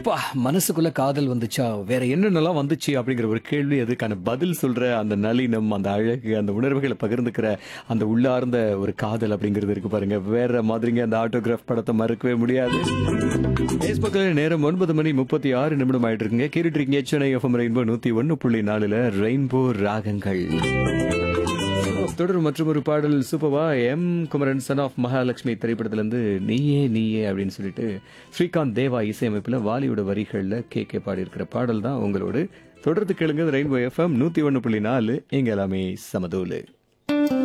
எப்பா மனசுக்குள்ள காதல் வந்துச்சா வேற என்னென்னலாம் வந்துச்சு அப்படிங்கிற ஒரு கேள்வி அதுக்கான பதில் சொல்ற அந்த நளினம் அந்த அழகு அந்த உணர்வுகளை பகிர்ந்துக்கிற அந்த உள்ளார்ந்த ஒரு காதல் அப்படிங்கிறது இருக்கு பாருங்க வேற மாதிரிங்க அந்த ஆட்டோகிராஃப் படத்தை மறுக்கவே முடியாது பேஸ்புக்கில் நேரம் ஒன்பது மணி முப்பத்தி ஆறு நிமிடம் ஆயிட்டு இருக்குங்க கேட்டுட்டு இருக்கீங்க சென்னை எஃப்எம் ரெயின்போ நூத்தி ஒன்னு புள்ளி நாலுல ரெயின்போ ராகங்கள் தொடர் மற்றும் ஒரு பாடல் சூப்பவா M Kumaran son of Mahalakshmi திரைப்படத்திலிருந்து நீயே நீயே அப்படின்னு சொல்லிட்டு ஸ்ரீகாந்த் தேவா இசையமைப்பில் வாலியோட வரிகளில் கே கே பாடியிருக்கிற பாடல் தான் உங்களோடு தொடர்ந்து கேளுங்க ரெயின்போ எஃப்எம் நூற்றி ஒன்று புள்ளி நாலு எங்க எல்லாமே சமதூலு